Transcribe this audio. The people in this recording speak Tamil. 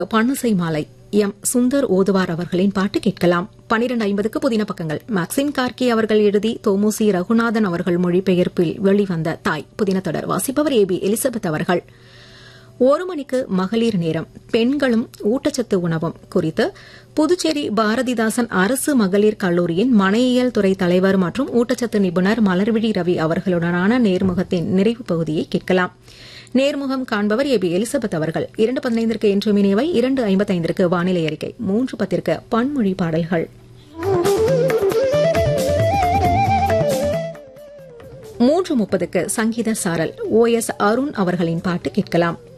பன்னுசை மாலை எம் சுந்தர் ஓதுவார் அவர்களின் பாட்டு கேட்கலாம் பனிரெண்டு ஐம்பதுக்கு புதின பக்கங்கள் மேக்சிம் கார்கி அவர்கள் எழுதி தோமுசி ரகுநாதன் அவர்கள் மொழிபெயர்ப்பில் வெளிவந்த தாய் புதின தொடர் வாசிப்பவர் ஏ பி எலிசபெத் அவர்கள் ஒரு மணிக்கு மகளிர் நேரம் பெண்களும் ஊட்டச்சத்து உணவும் குறித்து புதுச்சேரி பாரதிதாசன் அரசு மகளிர் கல்லூரியின் மனையியல் துறை தலைவர் மற்றும் ஊட்டச்சத்து நிபுணர் மலர்விழி ரவி அவர்களுடனான நேர்முகத்தின் நிறைவு பகுதியை கேட்கலாம் நேர்முகம் காண்பவர் ஏ பி எலிசபெத் அவர்கள் இரண்டு பதினைந்திற்கு என்று மினிவை இரண்டு ஐம்பத்தைந்திற்கு வானிலை அறிக்கை மூன்று பத்திற்கு பன்மொழி பாடல்கள் மூன்று முப்பதுக்கு சங்கீத சாரல் ஓ எஸ் அருண் அவர்களின் பாட்டு கேட்கலாம்